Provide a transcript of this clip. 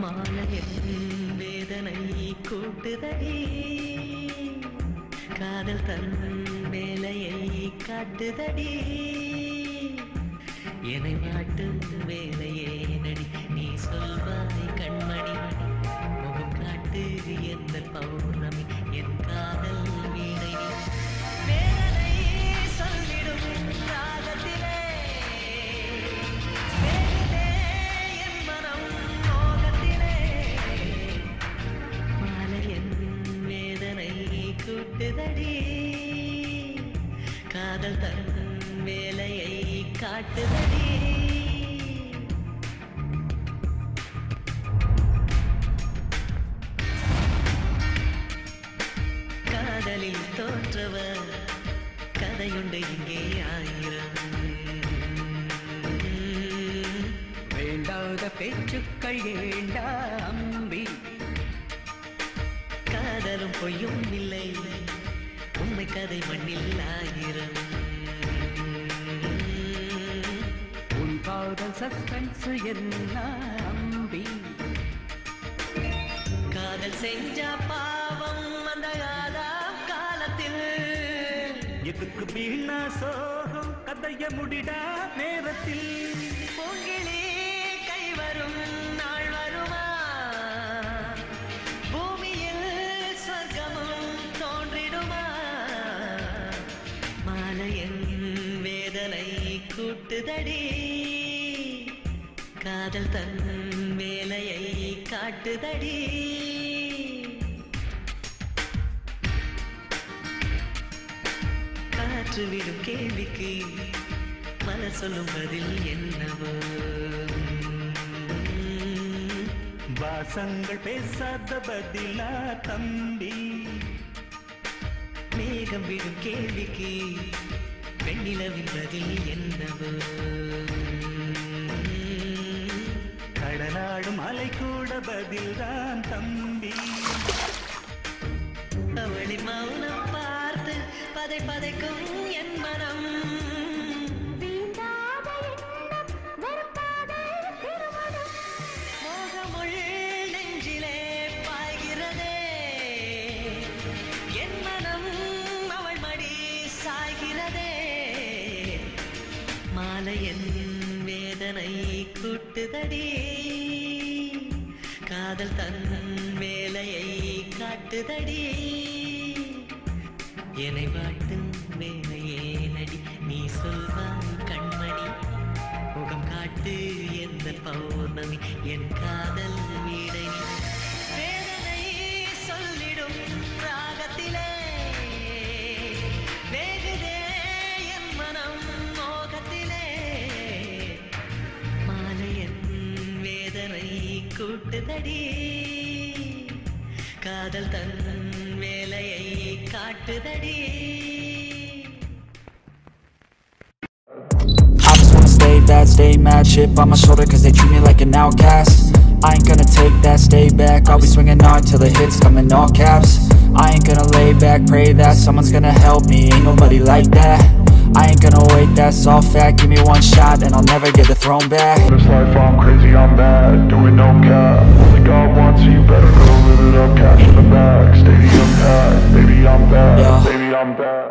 மாலையின் வேதனை கூட்டுதடி காதல் தன் வேலையை காட்டுதடி என்னை வாட்டும் வேலையே நடி நீ சொல்வாய் கண்மணி முகம் காட்டு எந்த பௌர்ணமி என் காதல் வீணை நீ வேதனை சொல்லிடும் ராகத்திலே வேகுதே என் மனம் மோகத்திலே மாலையன் வேதனை கூட்டுதடி காதல் தன் வேலையை காட்டுதடி காதலில் தோற்றவர் கதையுண்டு இங்கே ஆயிரம் வேண்டாத பேச்சுக்கள் ஏண்டா அம்பி காதலும் பொய்யும் இல்லை உண்மை கதை மண்ணில் ஆயிரம் உன் காதல் சஸ்பென்ஸ் என்ன அம்பி காதல் செஞ்ச பாவம் அந்த காதாம் காலத்தில் எதுக்கு வீணா சோகம் கதைய முடிடா நேரத்தில் பூங்கிழி கை வரும் நாள் வருமா பூமியில் சொர்க்கமும் தோன்றிடுமா மாலையன் வேதனை கூட்டுதடி காதல் தன் வேலையை காட்டுதடி காற்று விடும் கேள்விக்கு மலர் சொல்லும் பதில் என்னவோ வாசங்கள் பேசாத பதிலா தம்பி மேகம் விடும் கேள்விக்கு வெண்ணிலவின் பதில் என்னவோ கடலாடும் அலை கூட பதில்தான் தம்பி அவளின் மௌனம் பார்த்து பதை பதைக்கும் என் மனம் தீண்டாத எண்ணம் வெறுப்பாத திருமணம் மோகமுள் நெஞ்சிலே பாய்கிறதே என் மனம் அவள் மடி சாய்கிறதே மாலையன் வேதனை கூட்டுதடி காதல் தன் வேலையை காட்டுதடி என்னை வாட்டும் வேலையே நடி நீ சொல்வாய் கண்மணி முகம் காட்டு எந்த பௌர்ணமி என் காதல் வீடை வேதனை சொல்லிடும் ராகத்திலே வேகுதே என் மனம் மோகத்திலே மாலையன் வேதனை கூட்டுதடி காதல் தன் வேலையை காட்டுதடி I just wanna stay bad, stay mad Shit on my shoulder cause they treat me like an outcast I ain't gonna take that, stay back I'll be swinging hard till the hits come in all caps I ain't gonna lay back, pray that Someone's gonna help me, ain't nobody like that I ain't gonna wait, that's all fact Give me one shot and I'll never get the throne back This life I'm crazy, I'm mad, doing no cap Only God wants you, better go live it up Cash in the bag, stadium packed Baby I'm bad, Yeah. baby I'm bad